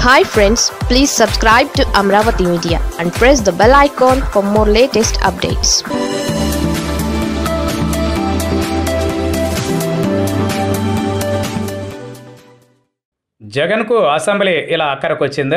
hi friends please subscribe to Amaravati media and press the bell icon for more latest updates జగన్కు assembly ఇలా అక్కరకొచ్చిందా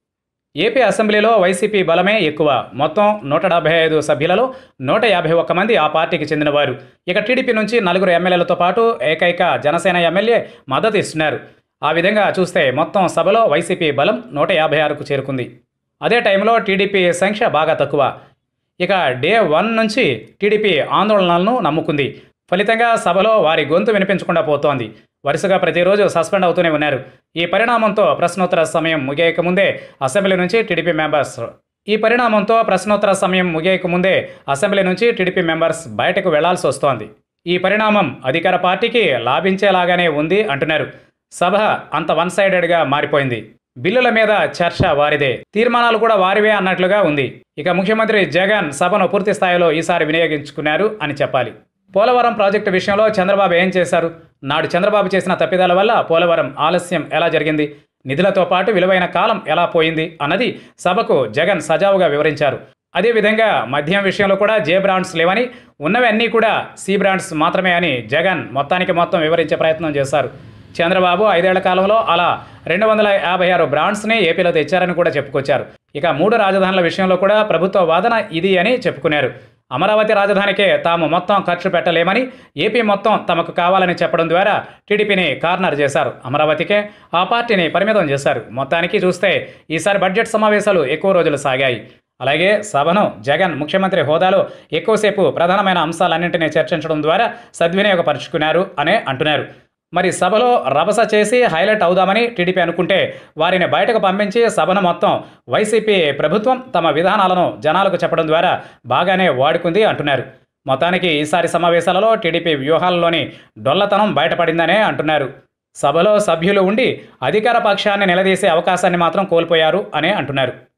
AP అసెంబ్లీలో YCP బలమే ఎక్కువ మొత్తం నూట డెబ్బై ఐదు సభ్యులలో నూట యాభై ఒక్క మంది ఆ పార్టీకి చెందినవారు ఇక టీడీపీ నుంచి నలుగురు ఎమ్మెల్యేలతో పాటు ఏకైక జనసేన ఎమ్మెల్యే మద్దతు ఇస్తున్నారు ఆ విధంగా చూస్తే మొత్తం సభలో వైసీపీ బలం నూట యాభై ఆరుకు చేరుకుంది అదే టైంలో టీడీపీ సంఖ్య బాగా తక్కువ ఇక డే వన్ నుంచి టీడీపీ ఆందోళనలను నమ్ముకుంది ఫలితంగా సభలో వారి గొంతు వినిపించకుండా పోతోంది వరుసగా ప్రతిరోజు సస్పెండ్ అవుతూనే ఉన్నారు ఈ పరిణామంతో ప్రశ్నోత్తర సమయం ముగియక ముందే అసెంబ్లీ నుంచి టీడీపీ మెంబర్స్ ఈ పరిణామంతో ప్రశ్నోత్తర సమయం ముగియక ముందే అసెంబ్లీ నుంచి టీడీపీ మెంబర్స్ బయటకు వెళ్లాల్సి వస్తోంది ఈ పరిణామం అధికార పార్టీకి లాభించేలాగానే ఉంది అంటున్నారు సభ అంత వన్ సైడెడ్గా మారిపోయింది బిల్లుల మీద చర్చ వారిదే తీర్మానాలు కూడా వారివే అన్నట్లుగా ఉంది ఇక ముఖ్యమంత్రి జగన్ సభను పూర్తి స్థాయిలో ఈసారి వినియోగించుకున్నారు అని చెప్పాలి పోలవరం ప్రాజెక్టు విషయంలో చంద్రబాబు ఏం చేశారు నాడు చంద్రబాబు చేసిన తప్పిదాల వల్ల పోలవరం ఆలస్యం ఎలా జరిగింది నిధులతో పాటు విలువైన కాలం ఎలా పోయింది అన్నది సభకు జగన్ సజావుగా వివరించారు అదేవిధంగా మద్యం విషయంలో కూడా జే బ్రాండ్స్ లేవని ఉన్నవి అన్నీ కూడా సి బ్రాండ్స్ మాత్రమే అని జగన్ మొత్తానికి మొత్తం వివరించే ప్రయత్నం చేశారు చంద్రబాబు ఐదేళ్ల కాలంలో అలా రెండు వందల యాభై ఆరు బ్రాండ్స్ని ఏపీలో తెచ్చారని కూడా చెప్పుకొచ్చారు ఇక మూడు రాజధానుల విషయంలో కూడా ప్రభుత్వ వాదన ఇది అని చెప్పుకున్నారు అమరావతి రాజధానికే తాము మొత్తం ఖర్చు పెట్టలేమని ఏపీ మొత్తం తమకు కావాలని చెప్పడం ద్వారా టీడీపీని కార్నర్ చేశారు అమరావతికే ఆ పార్టీని పరిమితం చేశారు మొత్తానికి చూస్తే ఈసారి బడ్జెట్ సమావేశాలు ఎక్కువ రోజులు సాగాయి అలాగే సభను జగన్ ముఖ్యమంత్రి హోదాలో ఎక్కువసేపు ప్రధానమైన అంశాలన్నింటినీ చర్చించడం ద్వారా సద్వినియోగపరుచుకున్నారు అనే అంటున్నారు మరి సభలో రభస చేసి హైలైట్ అవుదామని టీడీపీ అనుకుంటే వారిని బయటకు పంపించి సభను మొత్తం వైసీపీ ప్రభుత్వం తమ విధానాలను జనాలకు చెప్పడం ద్వారా బాగానే వాడుకుంది అంటున్నారు మొత్తానికి ఈసారి సమావేశాలలో టీడీపీ వ్యూహాల్లోని డొల్లతనం బయటపడిందనే అంటున్నారు సభలో సభ్యులు ఉండి అధికార పక్షాన్ని నిలదీసే అవకాశాన్ని మాత్రం కోల్పోయారు అనే అంటున్నారు